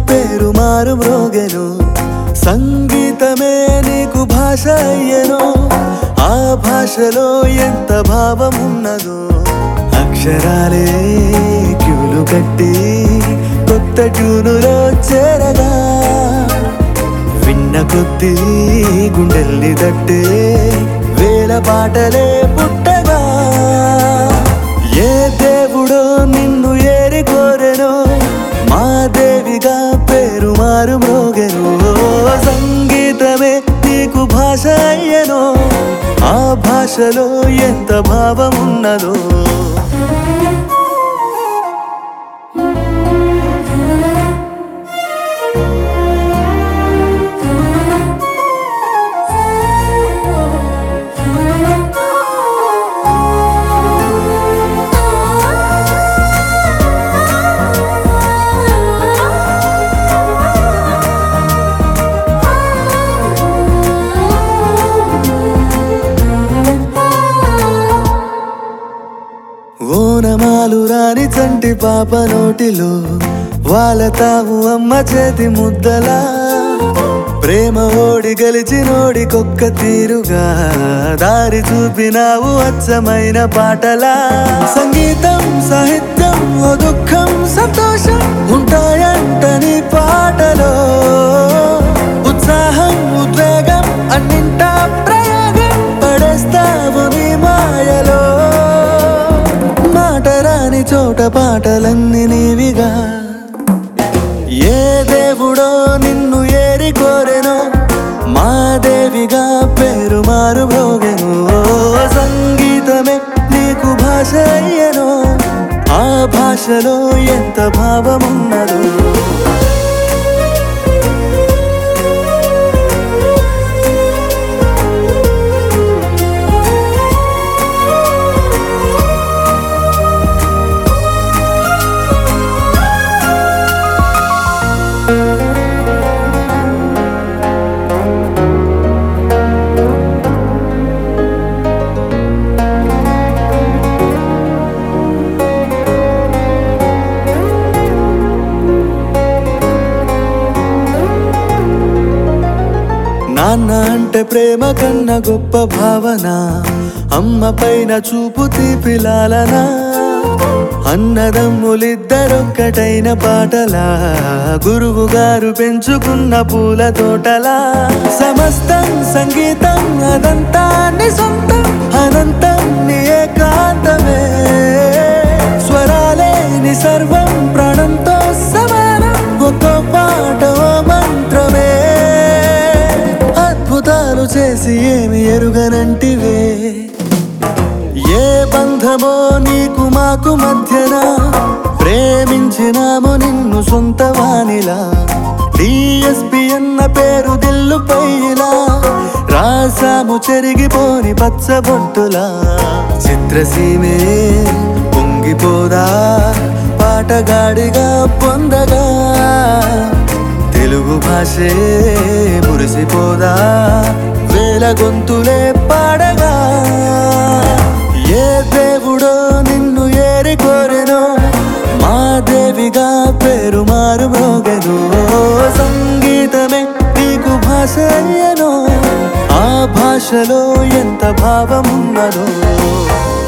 పేరు మారు మ్రోగెను సంగీతమే నీకు భాష అయ్యెను ఆ భాషలో ఎంత భావం ఉన్నదో అక్షరాలే క్యూలు కట్టి కొత్త ట్యూనులో చేరగా విన్న కొద్దీ గుండెల్ని తట్టే వేల పాటలే పుట్టగా ఏ దేవుడో నిన్ను ఏరి కోరెనో మా దేవిగా పేరు మారు మ్రోగెను సంగీతమే నీకు భాష అయ్యెనో ఆ భాషలో ఎంత భావం ఉన్నదో ఓనమాలు రాని చంటి పాప నోటిలో వాళ్ళతావు అమ్మ చేతి ముద్దలా ప్రేమ ఓడి గెలిచి నోడి కొక్క తీరుగా దారి చూపినావు అచ్చమైన పాటలా సంగీతం సాహిత్యం ఓ దుఃఖం సంతోషం ఉంటాయంట నీ పాటలో ఉత్సాహం ఉద్వేగం అన్నింటా ప్రయోగం పడేస్తావు నీ మాయలో మాట రాని చోట పాటలన్నీ నీవిగా ఏ దేవుడో నిన్ను ఏరి కోరెనో మా దేవిగా పేరు మారు భోగెను సంగీతమే నీకు భాష అయ్యెనో ఆ భాషలో ఎంత భావమున్నదో నాన్న అంటే ప్రేమ కన్నా గొప్ప భావన అమ్మ పైన చూపు తీపిలాలనా అన్నదమ్ములిద్దరొక్కటైన పాటలా గురువు గారు పెంచుకున్న పూల తోటలా సమస్తం సంగీతం అదంతా నీ సొంతం అనంతం నీ ఏకాంతమే స్వరాలే నీ సర్వం ప్రాణంతో సమానం ఒక్కో పాట ఓ మంత్రమే అద్భుతాలు చేసి ఏమి ఎరుగనంటివే ఏ బంధమో నీకు మాకు మధ్యన ప్రేమించినాము నిన్ను సొంత వానిలా డిఎస్పి అన్న పేరు దిల్లుపైలా రాసాము చెరిగిపోని పచ్చబొట్టులా చిత్రసీమే పొంగిపోదా పాటగాడిగా పొందగా తెలుగు భాషే మురిసిపోదా వేల గొంతులే పాడగా ఏ దేవుడో నిన్ను ఏరి కోరెనో మా దేవిగా పేరు మారు మ్రోగెను సంగీతమే నీకు భాష అయ్యెనో ఆ భాషలో ఎంత భావమున్నదో